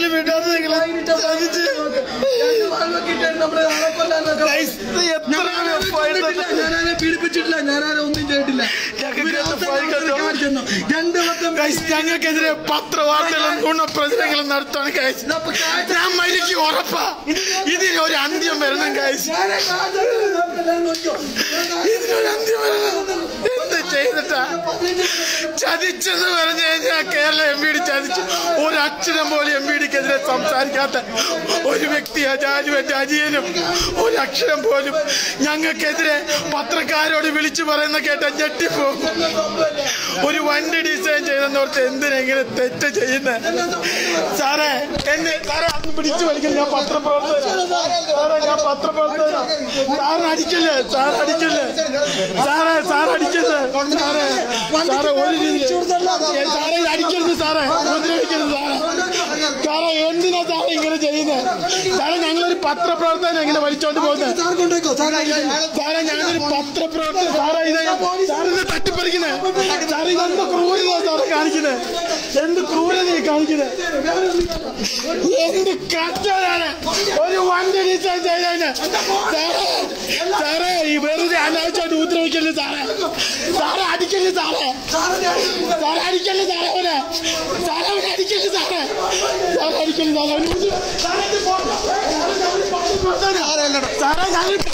പോലും വിടാതെ നിങ്ങളെ ചതിച്ച് രണ്ട് വാൾവൊക്കെ ഇട്ടാണ് നമ്മളെ ആളെ കൊല്ലാനൊക്കെ Guys, ഇത് എത്ര പീഡിപ്പിച്ചിട്ടില്ല, ഞാനാരെ പീഡിപ്പിച്ചിട്ടില്ല ഞാനാരെ ഒന്നും ചെയ്തിട്ടില്ല ഞങ്ങൾക്ക് ഇവര് അവസാനം ഫൈൻ കണ്ടോ? കാണിച്ചു തന്നു. രണ്ട് വട്ടം ഗൈസ് ഞങ്ങൾക്കെതിരെ പത്രവാർത്തകളും ഗുണപ്രചരണങ്ങളും നടത്താണ് ഗൈസ് ഞാൻ മരിക്കും ഉറപ്പാ ഇതിന് ഒരു അന്ത്യം വരണം ഗൈസ് ഞാനെ കാണിച്ചു തന്നു. നോക്കിയോ? ഇതിനൊരു അന്ത്യം വരണം എന്ത് ചെയ്തിട്ടാ ചതിച്ചെന്ന് പറഞ്ഞു കഴിഞ്ഞാൽ കേരള എം പി ഡി ചതിച്ചു ഒരു അക്ഷരം പോലും എം പി ഡിക്കെതിരെ സംസാരിക്കാത്ത ഒരു വ്യക്തിയാ ജാജുവന്റെ അജിയനും ഒരു അക്ഷരം പോലും ഞങ്ങൾക്കെതിരെ പത്രക്കാരോട് വിളിച്ചു പറയുന്ന കേട്ട ഞെട്ടിപ്പോകും ഒരു വണ്ടി ഡിസൈൻ ചെയ്തെന്നോർത്ത് എന്തിനാ ഇങ്ങനെ തെറ്റ് ചെയ്യുന്നത് സാറേ എന്നെ സാറേ അന്ന് പിടിച്ചു വലിക്കൽ ഞാൻ പത്രപ്രവർത്തകനാ സാറേ ഞാൻ പത്രപ്രവർത്തകനാ സാറ് അടിക്കല്ലേ സാർ അടിക്കല്ലേ സാറേ സാർ അടിക്കല്ലേ സാറേ സാറേ ഒരു രീതി സാറേ ഇത് അടിക്കരുത് സാറേ ഉപദ്രവിക്കരുത് സാറേ സാറേ എന്തിനാ സാറേ ഇങ്ങനെ ചെയ്യുന്നത് സാറേ ഞങ്ങളൊരു പത്രപ്രവർത്തകനെ ഇങ്ങനെ വലിച്ചോണ്ട് പോകുന്നത് സാർ കൊണ്ടുപോയിക്കോ സാർ സാറേ ഞാനൊരു പത്രപ്രവർത്തകൻ സാറേ ഇത് സാറേ ഇത് തട്ടിപ്പറിക്കുന്നത് സാറേ ഇതെന്ത് ക്രൂരത സാറേ കാണിക്കുന്നത് എന്ത് ക്രൂരത കാണിക്കുന്നത് എന്ത് കഷ്ടമാണ് ഒരു വണ്ടി ഡിസൈൻ ചെയ്തതിന് സാറേ സാറേ ഈ വെറുതെ അനാവശ്യമായിട്ട് ഉപദ്രവിക്കല്ലേ സാറേ സാറേ അടിക്കല്ലേ സാറേ സാറേ അടിക്കല്ലേ സാറേ അവനെ സാറേ അവനെ അടിക്കല്ലേ സാറേ സാറേ അടിക്കല്ലേ സാറേ അവനെ ഉപദ്ര- സാറേ ഇത് പോട്ടെ. സാറേ ഞങ്ങൾ സാറേ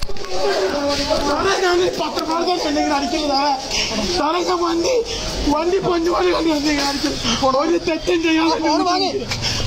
ഞാൻ പത്രപ്രവർത്തകൻ എന്തെങ്കിലും അടിക്കുന്നത് സാറേ സാറേ ഞാൻ വണ്ടി വണ്ടി പൊന്നുപോലെ കണ്ടു എന്തെങ്കിലും അടിക്കുന്നത് ഒരു തെറ്റും ചെയ്യാൻ